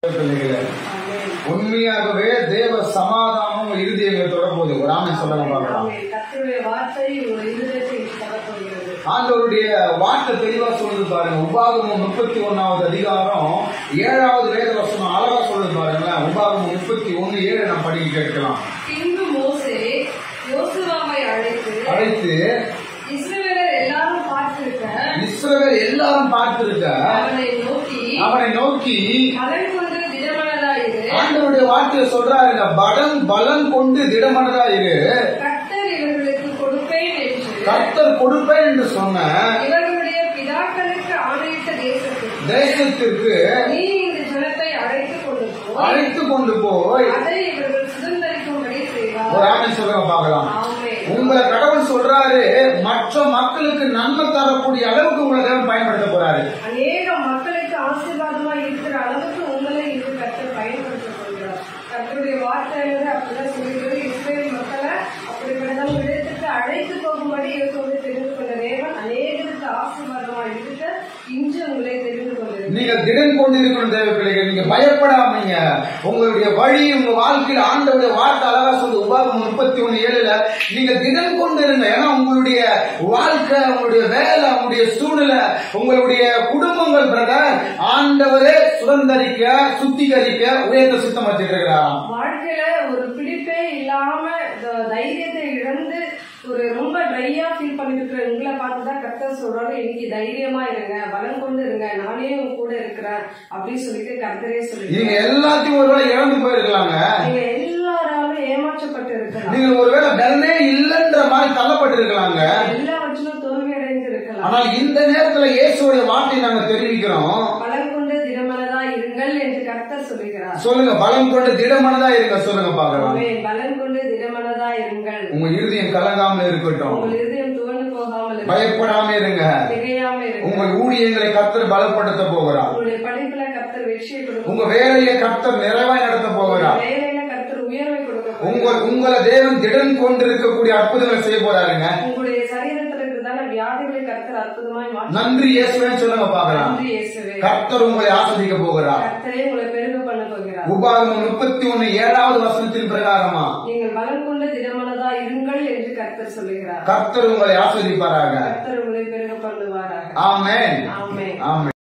பிள்ளைகளே, ஆமென். உண்மையாகவே தேவ சமாதானம் உங்க இருதயங்களை தொடர்போது ஒரு ஆமை சொல்லலாம் பார்க்கலாம் ஆமென். கர்த்தருடைய வார்த்தை உங்கள் இருதயத்தை தொடர்புகிறது ஆண்டவருடைய வார்த்தை தெளிவா சொல்லுது பாருங்க உபாகமம் முப்பத்தி ஒன்னாவது அதிகாரம் ஏழாவது வேத வசனம் அழகா சொல்லுது பாருங்களேன் உபாகமம் முப்பத்தி ஒன்னு ஏழு நம்ம படிக்க கேட்கலாம் பின்பு மோசே யோசுவாவை அழைத்து அழைத்து இஸ்ரவேலர் எல்லாரும் பார்த்திருக்க இஸ்ரவேல் எல்லாரும் பார்த்திருக்க அவனை நோக்கி அவனை நோக்கி பலன் கொண்டு திடமனதாயிரு ஆண்டவருடைய வார்த்தையை சொல்றாருங்க பலம் பலம் கொண்டு திடமனதா இரு கர்த்தர் இவர்களுக்கு கொடுப்பேன் என்று கர்த்தர் கொடுப்பேன் என்று சொன்ன இவர்களுடைய பிதாக்களுக்கு ஆணையிட்ட தேசத்திற்கு தேசத்திற்கு நீ இந்த ஜனத்தை அழைத்து கொண்டு போய் அழைத்து கொண்டு போய் அதை இவர்கள் சுதந்திரிக்கும்படி ஒரு செய்வார் ஆமை சொல்லுங்க பார்க்கலாம் ஆமென். உங்களை கடவுள் சொல்றாரு மற்ற மக்களுக்கு நன்மை தரக்கூடிய அளவுக்கு உங்களை தேவன் பயன்படுத்த போறாரு அநேக மக்களுக்கு ஆசீர்வாதமா இருக்கிற அளவுக்கு உங்களை இது கர்த்தர் பயன்படுத்திக் கொள்கிறார் கர்த்தருடைய வார்த்தையில அப்படிதான் சொல்லுகிறது இஸ்ரேல் மக்களை அப்படிப்பட்டதான் இடத்துக்கு அழைத்து போகும்படி இவர்கள் தெரிந்து கொண்ட தேவன் அநேகருக்கு ஆசீர்வாதமா இருக்க இன்று உங்களை தெரிந்து கொண்டிருக்கிறார் நீங்க திடன் கொண்டு இருக்கணும் தேவ பிள்ளைகள் நீங்க பயப்படாமீங்க உங்களுடைய வழி உங்க வாழ்க்கையில ஆண்டவுடைய வார்த்தை அழகா சொல்லு உபாகம் முப்பத்தி ஒண்ணு ஏழுல நீங்க திடன் கொண்டு இருங்க ஏன்னா உங்களுடைய வாழ்க்கை உங்களுடைய வேலை உங்களுடைய சூழ்நிலை உங்களுடைய குடும்பங்கள் பிரதர் ஆண்டவரே சுதந்திரிக்க சுத்திகரிக்க உயர்ந்த சுத்தம் வச்சிருக்கிறாராம் வாழ்க்கையில ஒரு பிடிப்பே இல்லாம த- தைரியத்தை இழந்து ஒரு ரொம்ப ட்ரையா ஃபீல் பண்ணிருக்கிற உங்களை பார்த்துதான் கர்த்தர் சொல்றாரு இன்னைக்கு தைரியமா இருங்க பலம் கொண்டு இருங்க நானே உங்க கூட இருக்கிறேன் அப்படின்னு சொல்லிட்டு கர்த்தரே சொல்லி நீங்க எல்லாத்தையும் ஒருவேளை இழந்து போயிருக்கலாங்க நீங்க எல்லாராலும் ஏமாற்றப்பட்டு இருக்கலாம் நீங்க ஒருவேளை பலனே இல்லைன்ற மாதிரி தள்ளப்பட்டு இருக்கலாங்க எல்லாவற்றிலும் தோல்வி அடைந்து இருக்கலாம் ஆனால் இந்த நேரத்துல இயேசுடைய வார்த்தை நாங்க தெரிவிக்கிறோம் பலம் கொண்டு திடமனதா இருங்கள் என்று கர்த்தர் சொல்லுகிறார் சொல்லுங்க பலம் கொண்டு திடமனதா இருங்க சொல்லுங்க பாக்கலாம் ஆமென். பலம் கொண்டு திடமனதா இருங்கள் உங்க இருதயம் கலங்காம இருக்கட்டும் உங்கள் இருதயம் துவண்டு போகாமல் இருங்கள். பயப்படாம இருங்க திகையாம இருங்கள் உங்கள் ஊழியங்களை கர்த்தர் பலப்படுத்த போகிறார் உங்களுடைய படிப்புல கர்த்தர் வெற்றியை கொடுக்கும் உங்க வேலையை கர்த்தர் நிறைவாய் நடத்த போகிறார் வேலையில கர்த்தர் உயர்வை கொடுக்க உங்க உங்களை தேவன் திடன் கொண்டு இருக்கக்கூடிய அற்புதங்களை செய்ய போறாருங்க உங்களுடைய சரீரத்தில் இருக்கிறதான வியாதிகளை கர்த்தர் அற்புதமாய் மாற்றி நன்றி இயேசுவேன்னு சொல்லுங்க பாக்கலாம் நன்றி இயேசுவே கர்த்தர் உங்களை ஆஸ்வதிக்க போகிறார் கர்த்தரே உங்களை பெருக பண்ண போகிறார் உபாகமம் முப்பத்தி ஒண்ணு ஏழாவது வசனத்தின் பிரகாரமா நீங்கள் பலம் கொண்டு திடமனதா இருங்கள் என்று கர்த்தர் சொல்லுகிறார் கர்த்தர் உங்களை ஆஸ்வதிப்பாராக கர்த்தர் உங்களை பெருக பண்ணுவாராக ஆமென் ஆமென் ஆமென்